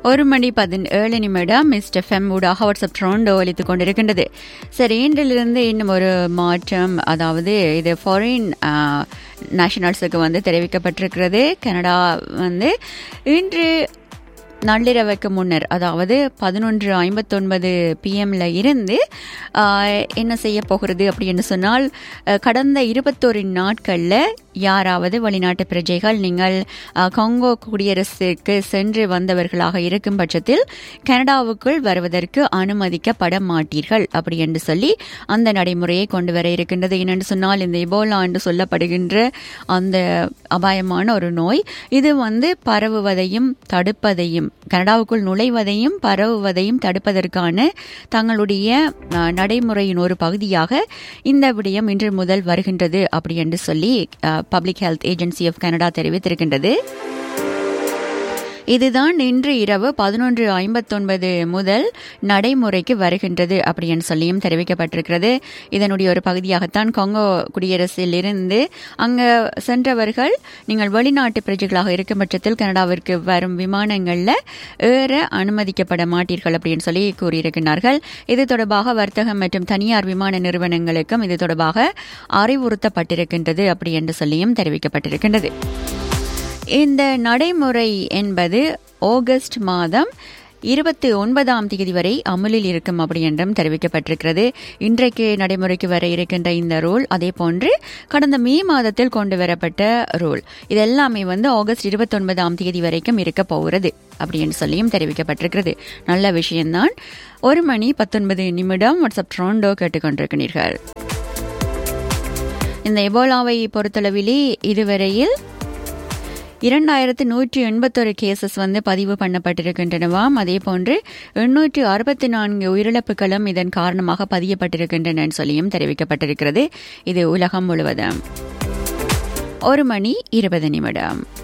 ஒரு மணி பதினேழு நிமிடம் மிஸ்டர் ஃபெம் ஊடாக வாட்ஸ்அப் ட்ரோண்டோ ஒலித்துக் கொண்டிருக்கின்றது சரி இன்றிலிருந்து இன்னும் ஒரு மாற்றம் அதாவது இது ஃபாரின் நேஷனல்ஸுக்கு வந்து தெரிவிக்கப்பட்டிருக்கிறது கனடா வந்து இன்று நள்ளிரவுக்கு முன்னர் அதாவது பதினொன்று ஐம்பத்தொன்பது பிஎம்ல இருந்து ஆஹ், என்ன செய்ய போகிறது அப்படின்னு சொன்னால் அஹ், கடந்த இருபத்தோரு நாட்களில் யாராவது வெளிநாட்டு பிரஜைகள் நீங்கள் ஆஹ், கொங்கோ குடியரசுக்கு சென்று வந்தவர்களாக இருக்கும் பட்சத்தில் கனடாவுக்குள் வருவதற்கு அனுமதிக்கப்பட மாட்டீர்கள் அப்படி என்று சொல்லி அந்த நடைமுறையை கொண்டு வர இருக்கின்றது என்னென்று சொன்னால் இந்த இபோலா என்று சொல்லப்படுகின்ற அந்த அபாயமான ஒரு நோய் இது வந்து பரவுவதையும் தடுப்பதையும் கனடாவுக்குள் நுழைவதையும் பரவுவதையும் தடுப்பதற்கான தங்களுடைய அஹ், நடைமுறையின் ஒரு பகுதியாக இந்த விடயம் இன்று முதல் வருகின்றது அப்படி என்று சொல்லி public health agency of Canada தெரிவித்திருக்கின்றது இதுதான் இன்று இரவு பதினொன்று ஐம்பத்தொன்பது முதல் நடைமுறைக்கு வருகின்றது அப்படின்னு சொல்லியும் தெரிவிக்கப்பட்டிருக்கிறது இதனுடைய ஒரு பகுதியாகத்தான் கொங்கோ குடியரசில் இருந்து அங்க சென்றவர்கள் நீங்கள் வெளிநாட்டு பிரஜைகளாக இருக்கும் பட்சத்தில் கனடாவிற்கு வரும் விமானங்களில் ஏற அனுமதிக்கப்பட மாட்டீர்கள் அப்படின்னு சொல்லி கூறியிருக்கிறார்கள் இது தொடர்பாக வர்த்தகம் மற்றும் தனியார் விமான நிறுவனங்களுக்கும் இது தொடர்பாக அறிவுறுத்தப்பட்டிருக்கின்றது அப்படி என்று சொல்லியும் தெரிவிக்கப்பட்டிருக்கின்றது இந்த நடைமுறை என்பது ஆகஸ்ட் மாதம் இருபத்தி ஒன்பதாம் தேதி வரை அமலில் இருக்கும் அப்படி என்றும் தெரிவிக்கப்பட்டிருக்கிறது இன்றைக்கு நடைமுறைக்கு வர இருக்கின்ற இந்த ரூல் அதே போன்று கடந்த மே மாதத்தில் கொண்டு வரப்பட்ட ரூல் இது எல்லாமே வந்து ஆகஸ்ட் இருபத்தி ஒன்பதாம் தேதி வரைக்கும் இருக்க போகிறது அப்படின்னு சொல்லியும் தெரிவிக்கப்பட்டிருக்கிறது நல்ல விஷயம்தான் ஒரு மணி பத்தொன்பது நிமிடம் வாட்ஸ்அப் ட்ரோண்டோ கேட்டுக்கொண்டிருக்கிறீர்கள் இந்த எபோலாவை பொறுத்தளவிலே இதுவரையில் இரண்டாயிரத்து நூற்றி எண்பத்தொரு கேசஸ் வந்து பதிவு பண்ணப்பட்டிருக்கின்றனவாம் அதே போன்று எண்ணூற்று அறுபத்தி நான்கு உயிரிழப்புகளும் இதன் காரணமாக பதியப்பட்டிருக்கின்றன சொல்லியும் தெரிவிக்கப்பட்டிருக்கிறது இது உலகம் முழுவதும் ஒரு மணி இருபது நிமிடம்